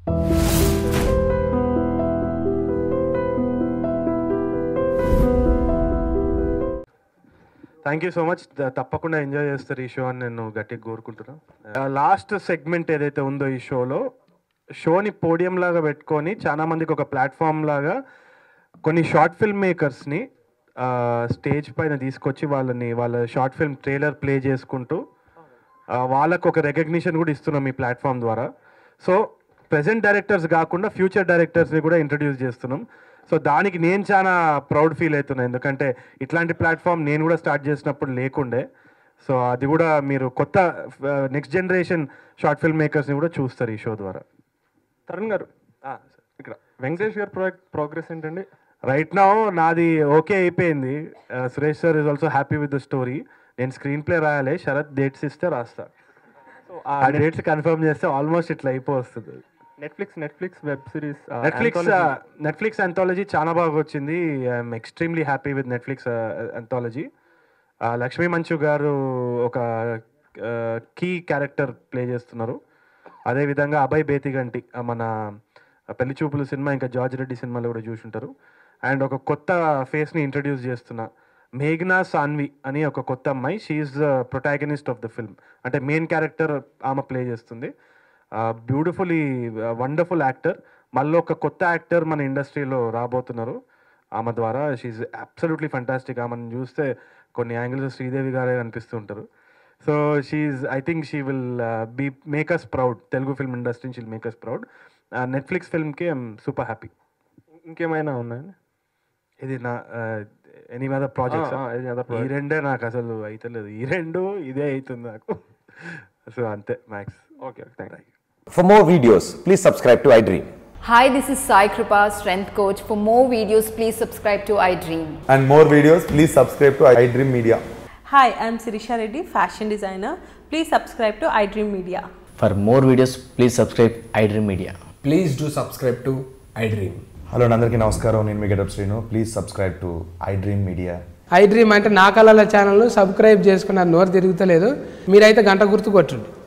Thank you so much తప్పకుండా enjoy చేస్తారు ఈ షో అని నేను గట్టిగా కోరుకుంటున్నాను లాస్ట్ సెగ్మెంట్ ఏదైతే ఉందో ఈ షోలో షోని పోడియం లాగా పెట్టుకొని చాలా మందికి ఒక ప్లాట్ఫామ్ లాగా కొన్ని షార్ట్ ఫిల్మ్ మేకర్స్ని స్టేజ్ పైన తీసుకొచ్చి వాళ్ళని వాళ్ళ షార్ట్ ఫిల్మ్ ట్రైలర్ ప్లే చేసుకుంటూ ఆ, వాళ్ళకు ఒక రికగ్నిషన్ కూడా ఇస్తున్నాం ఈ ప్లాట్ఫామ్ ద్వారా సో ప్రెసెంట్ డైరెక్టర్స్ కాకుండా ఫ్యూచర్ డైరెక్టర్స్ని కూడా ఇంట్రడ్యూస్ చేస్తున్నాం సో దానికి నేను చాలా ప్రౌడ్ ఫీల్ అవుతున్నాను ఎందుకంటే ఇట్లాంటి ప్లాట్ఫామ్ నేను కూడా స్టార్ట్ చేసినప్పుడు లేకుండే సో అది కూడా మీరు కొత్త నెక్స్ట్ జనరేషన్ షార్ట్ ఫిల్మ్ మేకర్స్ని కూడా చూస్తారు ఈ షో ద్వారా తరుణ్ గారు ఇక్కడ వెంకటేష్ గారి ప్రాజెక్ట్ ప్రోగ్రెస్ ఏంటండి రైట్ నౌ నాది ఓకే అయిపోయింది Uh, Suresh sir is also happy with the story నేను స్క్రీన్ ప్లే రాయాలి శరత్ డేట్స్ ఇస్తే రాస్తా సో ఆ డేట్స్ కన్ఫర్మ్ చేస్తే ఆల్మోస్ట్ ఇట్లా అయిపోతుంది Netflix Netflix web series Netflix Netflix anthology చాలా బాగా వచ్చింది I'm extremely happy with Netflix anthology Lakshmi Manchu garu ఒక కీ క్యారెక్టర్ ప్లే చేస్తున్నారు అదేవిధంగా అభయ్ బేతిగంటి ఆ, మన పెళ్లి చూపులు సినిమా ఇంకా జార్జ్ రెడ్డి సినిమాలో కూడా చూసుంటారు అండ్ ఒక కొత్త ఫేస్ని ఇంట్రడ్యూస్ చేస్తున్నా మేఘ్నా సాన్వి అని ఒక కొత్త అమ్మాయి she protagonist of the film అంటే మెయిన్ క్యారెక్టర్ ఆమె ప్లే చేస్తుంది బ్యూటిఫుల్లీ వండర్ఫుల్ యాక్టర్ మళ్ళీ ఒక కొత్త యాక్టర్ మన ఇండస్ట్రీలో రాబోతున్నారు ఆమె ద్వారా షీఈ్ అబ్సల్యూట్లీ ఫంటాస్టిక్ ఆమెను చూస్తే కొన్ని యాంగిల్స్ శ్రీదేవి గారే అనిపిస్తుంటారు so she I think she will be make us proud Telugu film industry she'll make us proud Netflix ఫిల్మ్కి ఐఎమ్ సూపర్ హ్యాపీ ఇంకేమైనా ఉన్నాయండి ఇది నా ఎనీ అదర్ ప్రాజెక్ట్స్ ఆ, ఆ, any other ఈ project. రెండే నాకు అసలు అయితలేదు ఈ రెండు ఇదే అవుతుంది నాకు సో అంతే max okay thank you For more videos, please subscribe to iDream. Hi, this is Sai Kripa, strength coach. For more videos, please subscribe to iDream. and more videos, please subscribe to iDream Media. Hi, I'm Sirisha Reddy, fashion designer. Please subscribe to iDream Media. For more videos, please subscribe iDream Media. Please do subscribe to iDream. Hello అందరికీ నమస్కారం నేను మీ getup Srinu please subscribe to iDream media I dream అంటే నా కళల ఛానల్ను subscribe చేసుకున్న నోరు తిరుగుతలేదు మీరైతే గంట గుర్తు కొట్టండి